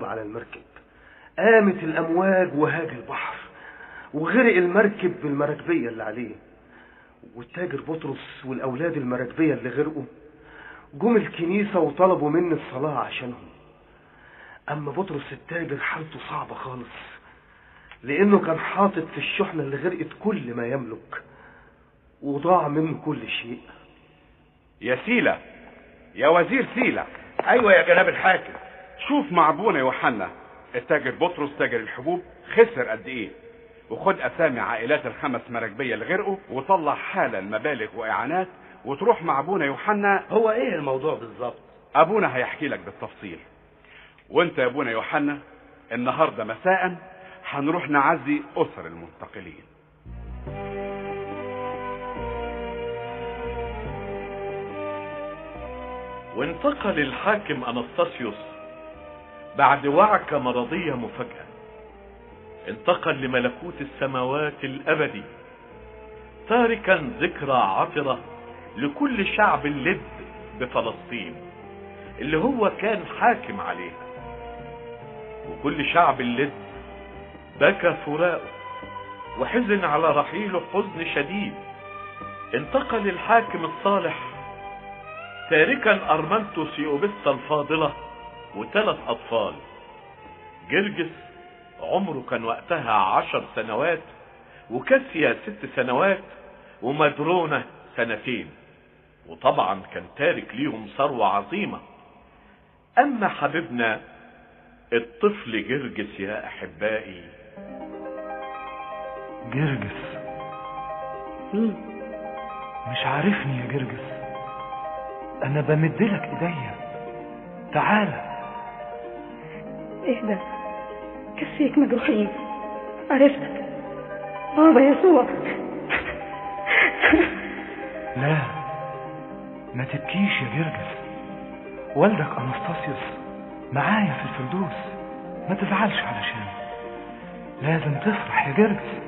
على المركب قامت الأمواج وهاج البحر وغرق المركب بالمراكبية اللي عليه والتاجر بطرس والأولاد المراكبية اللي غرقوا جم الكنيسة وطلبوا مني الصلاة عشانهم أما بطرس التاجر حالته صعبة خالص لأنه كان حاطط في الشحنة اللي غرقت كل ما يملك وضاع منه كل شيء يا سيلة يا وزير سيلة ايوه يا جناب الحاكم شوف مع ابونا يوحنا التاجر بطرس تاجر الحبوب خسر قد ايه وخد اسامي عائلات الخمس مراكبيه اللي غرقوا وطلع حالا مبالغ واعانات وتروح مع ابونا يوحنا هو ايه الموضوع بالظبط ابونا هيحكي لك بالتفصيل وانت يا ابونا يوحنا النهارده مساء هنروح نعزي اسر المنتقلين وانتقل الحاكم أنستاسيوس بعد وعكة مرضية مفاجأة انتقل لملكوت السماوات الأبدي تاركا ذكرى عطرة لكل شعب اللد بفلسطين اللي هو كان حاكم عليها وكل شعب اللد بكى فراقه وحزن على رحيله حزن شديد انتقل الحاكم الصالح تاركا أرمنتو سيوبستا الفاضلة وثلاث أطفال جرجس عمره كان وقتها عشر سنوات وكاسيا ست سنوات ومدرونة سنتين وطبعا كان تارك ليهم ثروة عظيمة أما حبيبنا الطفل جرجس يا أحبائي جرجس مين مش عارفني يا جرجس انا بمدلك ايديا تعالى ايه ده كفيك مجروحين عرفتك بابا يسوع لا ما تبكيش يا جرجس والدك انستاسيوس معايا في الفردوس ما تزعلش علشان لازم تفرح يا جرجس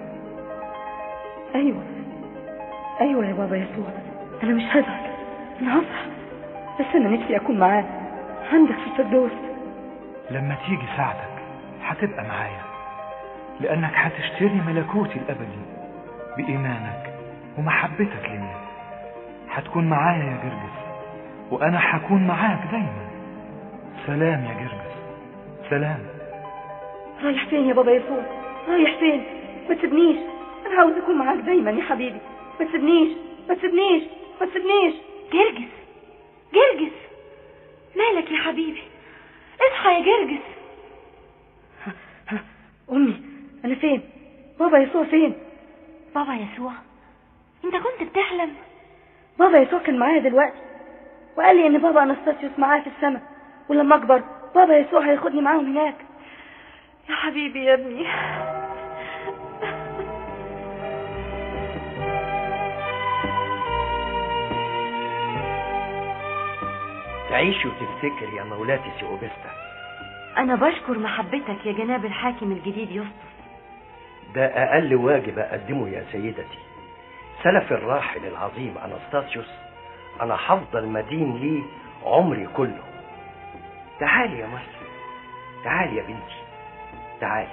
ايوه ايوه يا بابا يسوع انا مش هزعل انا هفرح بس انا نفسي اكون معاه عندك في الفردوس لما تيجي ساعتك هتبقى معايا لانك هتشتري ملكوتي الابدي بايمانك ومحبتك ليا هتكون معايا يا جرجس وانا هكون معاك دايما سلام يا جرجس سلام رايح فين يا بابا يسوع رايح فين ما تسيبنيش انا عاوز اكون معاك دايما يا حبيبي ما تسيبنيش ما تسيبنيش ما تسيبنيش جرجس جرجس مالك يا حبيبي اصحى يا جرجس امي انا فين بابا يسوع فين بابا يسوع انت كنت بتحلم بابا يسوع كان معايا دلوقتي وقال لي ان بابا انستاسيوس معاه في السماء ولما اكبر بابا يسوع هياخدني معاهم هناك يا حبيبي يا ابني تعيش وتفتكر يا مولاتي سيوبستا انا بشكر محبتك يا جناب الحاكم الجديد يسطس ده أقل واجب أقدمه يا سيدتي سلف الراحل العظيم أنستاسيوس أنا هفضل مدين ليه عمري كله تعالي يا مرسى تعالي يا بنتي تعالي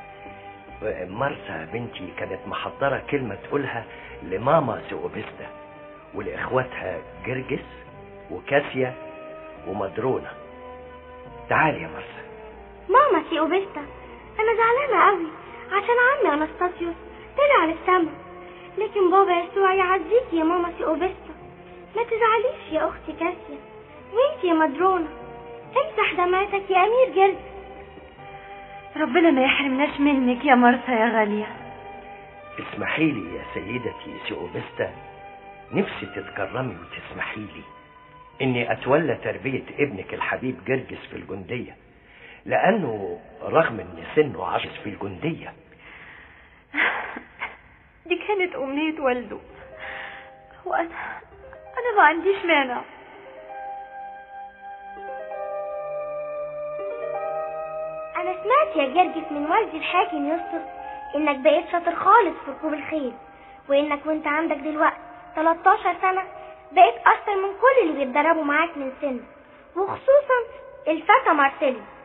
مرسى بنتي كانت محضرة كلمة تقولها لماما سيوبستا ولإخواتها جرجس وكاسيا ومدرونة تعالي يا مرسى ماما سيوبستا انا زعلانه قوي عشان عمي انستاسيوس طلع للسما لكن بابا يسوع يعزيك يا ماما سيوبستا ما تزعليش يا اختي كاسيا وانت يا مدرونة امسح دمعتك يا امير جرد ربنا ما يحرمناش منك يا مرسى يا غالية اسمحي لي يا سيدتي سيوبستا نفسي تتكرمي وتسمحي لي اني اتولى تربية ابنك الحبيب جرجس في الجندية لانه رغم ان سنه عجز في الجندية دي كانت أمنية والده وأنا أنا ما عنديش مانع انا سمعت يا جرجس من والدي الحاكم يسطس انك بقيت شاطر خالص في ركوب الخيل وانك وانت عندك دلوقتي 13 سنة بقيت اشطر من كل اللي بيتدربوا معاك من سن وخصوصا الفتى مارسيلو